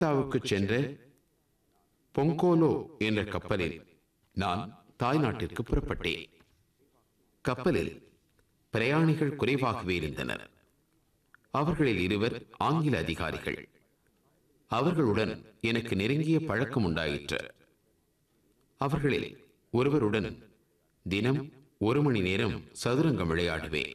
தாவுக்கு சென்ற பொங்கோலோ என்ற கப்பலில் நான் தாய்நாட்டிற்கு புறப்பட்டேன் கப்பலில் பிரயாணிகள் குறைவாகவே இருந்தனர் அவர்களில் இருவர் ஆங்கில அதிகாரிகள் அவர்களுடன் எனக்கு நெருங்கிய பழக்கம் உண்டாயிற்று அவர்களில் ஒருவருடன் தினம் ஒரு மணி நேரம் சதுரங்கம் விளையாடுவேன்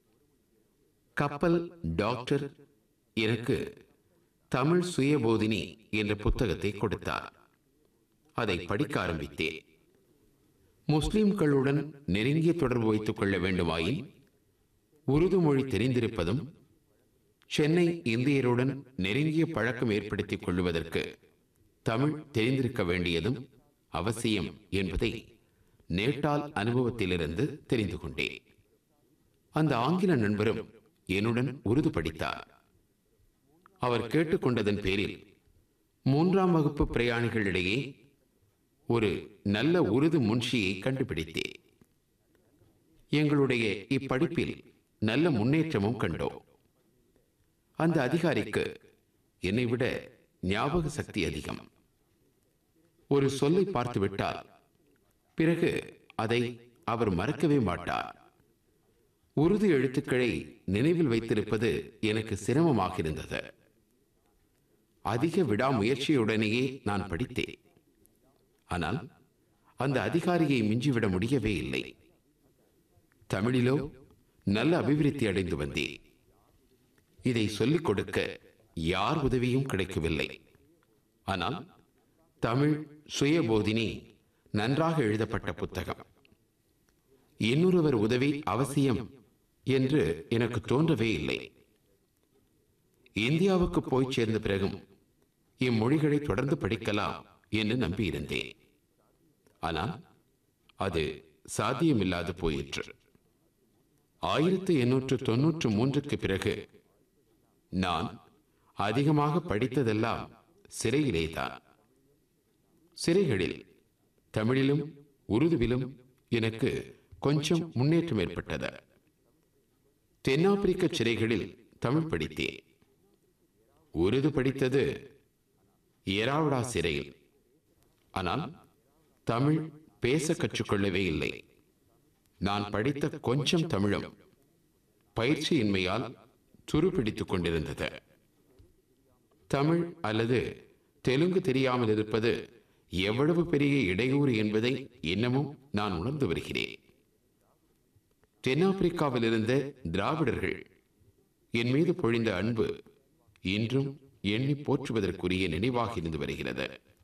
கப்பல் டாக்டர் எனக்கு தமிழ் சுயபோதினி என்ற புத்தகத்தை கொடுத்தார் அதை படிக்க ஆரம்பித்தேன் முஸ்லிம்களுடன் நெருங்கிய தொடர்பு வைத்துக் கொள்ள வேண்டுமாயின் உருது மொழி தெரிந்திருப்பதும் சென்னை இந்தியருடன் நெருங்கிய பழக்கம் ஏற்படுத்திக் கொள்வதற்கு தமிழ் தெரிந்திருக்க வேண்டியதும் அவசியம் என்பதை நேட்டால் அனுபவத்திலிருந்து தெரிந்து கொண்டேன் அந்த ஆங்கில நண்பரும் என்னுடன் உருது படித்தார் அவர் கேட்டுக்கொண்டதன் பேரில் மூன்றாம் வகுப்பு பிரயாணிகளிடையே ஒரு நல்ல உருது முன்ஷியை கண்டுபிடித்தேன் எங்களுடைய இப்படிப்பில் நல்ல முன்னேற்றமும் கண்டோம் அந்த அதிகாரிக்கு என்னை விட ஞாபக சக்தி அதிகம் ஒரு சொல்லை பார்த்துவிட்டால் பிறகு அதை அவர் மறக்கவே மாட்டார் உருது எழுத்துக்களை நினைவில் வைத்திருப்பது எனக்கு சிரமமாக இருந்தது அதிக விடாமுயற்சியுடனேயே நான் படித்தேன் ஆனால் அந்த அதிகாரியை மிஞ்சிவிட முடியவே இல்லை தமிழிலோ நல்ல அபிவிருத்தி அடைந்து வந்தேன் இதை சொல்லிக் கொடுக்க யார் உதவியும் கிடைக்கவில்லை ஆனால் தமிழ் சுயபோதினி நன்றாக எழுதப்பட்ட புத்தகம் இன்னொருவர் உதவி அவசியம் என்று எனக்கு தோன்றவே இல்லை இந்தியாவுக்கு போய் சேர்ந்த பிறகும் இம்மொழிகளை தொடர்ந்து படிக்கலாம் என்று நம்பியிருந்தேன் ஆனால் அது சாத்தியமில்லாது போயிற்று ஆயிரத்து எண்ணூற்று தொன்னூற்று மூன்றுக்கு பிறகு நான் அதிகமாக படித்ததெல்லாம் சிறையிலேதான் சிறைகளில் தமிழிலும் உருதுவிலும் எனக்கு கொஞ்சம் முன்னேற்றம் ஏற்பட்டது தென்னாப்பிரிக்க சிறைகளில் தமிழ் படித்தேன் உருது படித்தது ஏராவடா சிறையில் ஆனால் தமிழ் பேச கற்றுக்கொள்ளவே இல்லை நான் படித்த கொஞ்சம் தமிழும் பயிற்சியின்மையால் துருப்பிடித்துக் கொண்டிருந்தது தமிழ் அல்லது தெலுங்கு தெரியாமல் இருப்பது எவ்வளவு பெரிய இடையூறு என்பதை இன்னமும் நான் உணர்ந்து வருகிறேன் தென்னாப்பிரிக்காவில் இருந்த திராவிடர்கள் என் மீது பொழிந்த அன்பு இன்றும் எண்ணி போற்றுவதற்குரிய நினைவாக இருந்து வருகிறது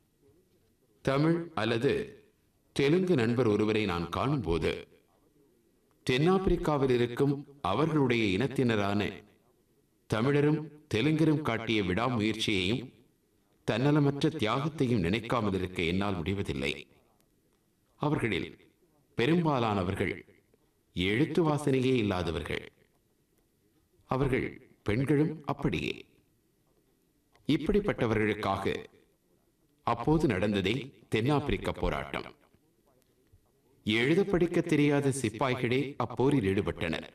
தமிழ் அல்லது தெலுங்கு நண்பர் ஒருவரை நான் காணும்போது தென்னாப்பிரிக்காவில் இருக்கும் அவர்களுடைய இனத்தினரான தமிழரும் தெலுங்கரும் காட்டிய விடாமுயற்சியையும் தன்னலமற்ற தியாகத்தையும் நினைக்காமல் இருக்க என்னால் முடிவதில்லை அவர்களில் பெரும்பாலானவர்கள் எழுத்து வாசனையே இல்லாதவர்கள் அவர்கள் பெண்களும் அப்படியே இப்படிப்பட்டவர்களுக்காக அப்போது நடந்ததே தென்னாப்பிரிக்க போராட்டம் எழுத படிக்க தெரியாத சிப்பாய்களே அப்போரில் ஈடுபட்டனர்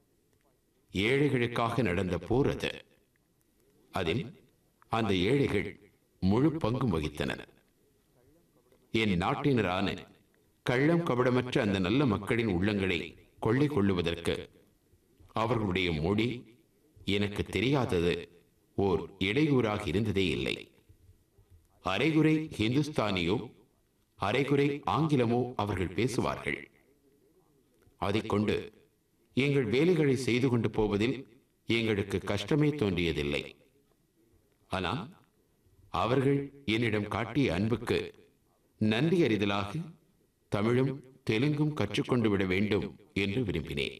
ஏழைகளுக்காக நடந்த போர் அது அதில் அந்த ஏழைகள் முழு பங்கும் வகித்தனர் என் நாட்டினரான கள்ளம் கபடமற்ற அந்த நல்ல மக்களின் உள்ளங்களை கொள்ளை கொள்ளுவதற்கு அவர்களுடைய மொழி எனக்கு தெரியாதது ஓர் இடையூறாக இருந்ததே இல்லை அரைகுறை ஹிந்துஸ்தானியோ அரைகுறை ஆங்கிலமோ அவர்கள் பேசுவார்கள் அதைக் கொண்டு எங்கள் வேலைகளை செய்து கொண்டு போவதில் எங்களுக்கு கஷ்டமே தோன்றியதில்லை ஆனால் அவர்கள் என்னிடம் காட்டிய அன்புக்கு நன்றி அறிதலாக தமிழும் தெலுங்கும் கற்றுக்கொண்டு விட வேண்டும் என்று விரும்பினேன்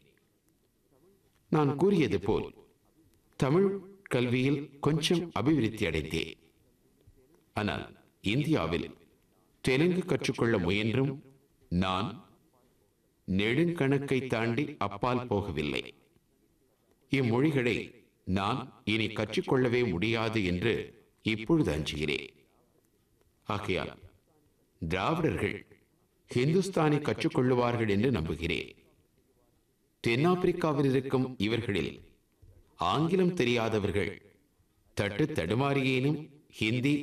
நான் கூறியது போல் தமிழ் கல்வியில் கொஞ்சம் அபிவிருத்தி அடைந்தேன் ஆனால் இந்தியாவில் தெலுங்கு கற்றுக்கொள்ள முயன்றும் நான் நெடுங்கணக்கை தாண்டி அப்பால் போகவில்லை இம்மொழிகளை நான் இனி கற்றுக்கொள்ளவே முடியாது என்று இப்பொழுது அஞ்சுகிறேன் ஆகையால் திராவிடர்கள் ஹிந்துஸ்தானி கற்றுக்கொள்ளுவார்கள் என்று நம்புகிறேன் தென்னாப்பிரிக்காவில் இருக்கும் இவர்களில் ஆங்கிலம் தெரியாதவர்கள் தட்டு தடுமாறியேனும் ஹிந்தி